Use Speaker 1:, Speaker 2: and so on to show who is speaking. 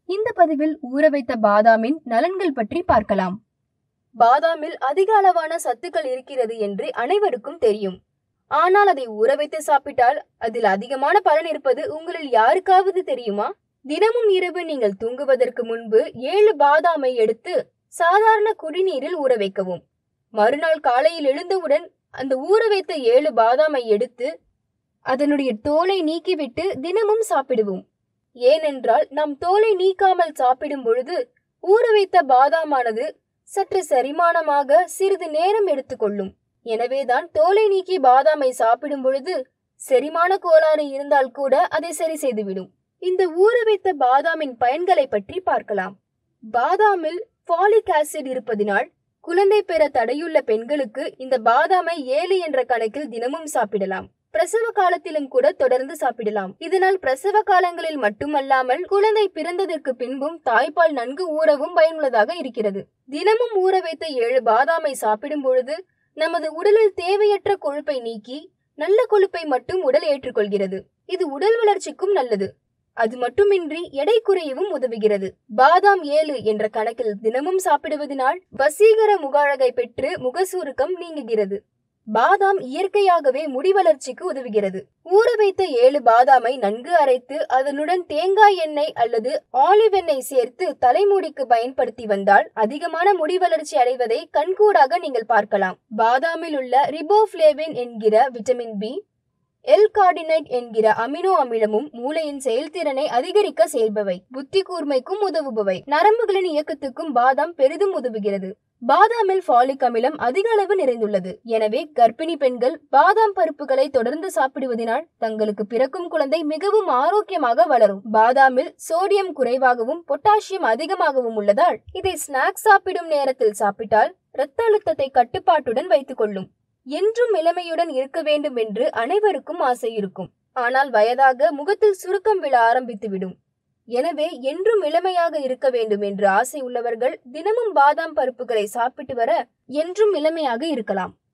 Speaker 1: இந்த பதிவில் ஊற வைத்த பாதாமின் நலன்கள் பற்றி பார்க்கலாம் பாதாமில் அதிக அளவான சத்துக்கள் இருக்கிறது என்று அனைவருக்கும் தெரியும் ஆனால் அதை ஊற வைத்து சாப்பிட்டால் அதில் அதிகமான பலன் இருப்பது உங்களில் யாருக்காவது தெரியுமா தினமும் இரவு நீங்கள் தூங்குவதற்கு முன்பு ஏழு பாதாமை எடுத்து சாதாரண குடிநீரில் ஊற வைக்கவும் மறுநாள் காலையில் எழுந்தவுடன் அந்த ஊற வைத்த ஏழு பாதாமை எடுத்து அதனுடைய தோலை நீக்கிவிட்டு தினமும் சாப்பிடுவோம் ஏனென்றால் நாம் தோலை நீக்காமல் சாப்பிடும் பொழுது ஊற வைத்த பாதாமானது சற்று செரிமானமாக சிறிது நேரம் எடுத்துக்கொள்ளும் எனவேதான் தோலை நீக்கி பாதாமை சாப்பிடும் பொழுது செரிமான கோளாறு இருந்தால் கூட அதை சரி செய்துவிடும் இந்த ஊற வைத்த பாதாமின் பயன்களை பற்றி பார்க்கலாம் பாதாமில் ஃபாலிக் ஆசிட் இருப்பதினால் குழந்தை பெற தடையுள்ள பெண்களுக்கு இந்த பாதாமை ஏழு என்ற கணக்கில் தினமும் சாப்பிடலாம் பிரசவ காலத்திலும் கூட தொடர்ந்து சாப்பிடலாம் இதனால் பிரசவ காலங்களில் மட்டுமல்லாமல் குழந்தை பிறந்ததற்கு பின்பும் தாய்ப்பால் நன்கு ஊறவும் பயனுள்ளதாக இருக்கிறது தினமும் ஊற வைத்த ஏழு பாதாமை சாப்பிடும் பொழுது நமது உடலில் தேவையற்ற கொழுப்பை நீக்கி நல்ல கொழுப்பை மட்டும் உடல் ஏற்றுக்கொள்கிறது இது உடல் வளர்ச்சிக்கும் நல்லது அது மட்டுமின்றி எடை குறையவும் உதவுகிறது பாதாம் ஏழு என்ற கணக்கில் தினமும் சாப்பிடுவதனால் வசீகர முகாழகை பெற்று முகசுருக்கம் நீங்குகிறது பாதாம் இயற்கையாகவே முடி வளர்ச்சிக்கு உதவுகிறது ஊற வைத்த ஏழு பாதாமை நன்கு அரைத்து அதனுடன் தேங்காய் எண்ணெய் அல்லது ஆலிவ் எண்ணெய் சேர்த்து தலைமுடிக்கு பயன்படுத்தி வந்தால் அதிகமான முடி வளர்ச்சி அடைவதை கண்கூடாக நீங்கள் பார்க்கலாம் பாதாமில் உள்ள ரிபோஃப்ளேவின் என்கிற விட்டமின் பி எல் கார்டினைட் என்கிற அமினோ அமிலமும் மூளையின் செயல்திறனை அதிகரிக்க செயல்பவை புத்தி கூர்மைக்கும் உதவுபவை நரம்புகளின் இயக்கத்துக்கும் பாதாம் பெரிதும் உதவுகிறது பாதாமில் ஃபாலிக் அமிலம் அதிக அளவு நிறைந்துள்ளது எனவே கர்ப்பிணி பெண்கள் பாதாம் பருப்புகளை தொடர்ந்து சாப்பிடுவதனால் தங்களுக்கு பிறக்கும் குழந்தை மிகவும் ஆரோக்கியமாக வளரும் பாதாமில் சோடியம் குறைவாகவும் பொட்டாசியம் அதிகமாகவும் உள்ளதால் இதை ஸ்நாக்ஸ் சாப்பிடும் நேரத்தில் சாப்பிட்டால் இரத்த அழுத்தத்தை கட்டுப்பாட்டுடன் வைத்துக் கொள்ளும் என்றும் இளமையுடன் இருக்க வேண்டும் என்று அனைவருக்கும் ஆசை இருக்கும் ஆனால் வயதாக முகத்தில் சுருக்கம் விழ ஆரம்பித்துவிடும் எனவே என்றும் இளமையாக இருக்க வேண்டும் என்று ஆசை உள்ளவர்கள் தினமும் பாதாம் பருப்புகளை சாப்பிட்டு வர என்றும் இளமையாக இருக்கலாம்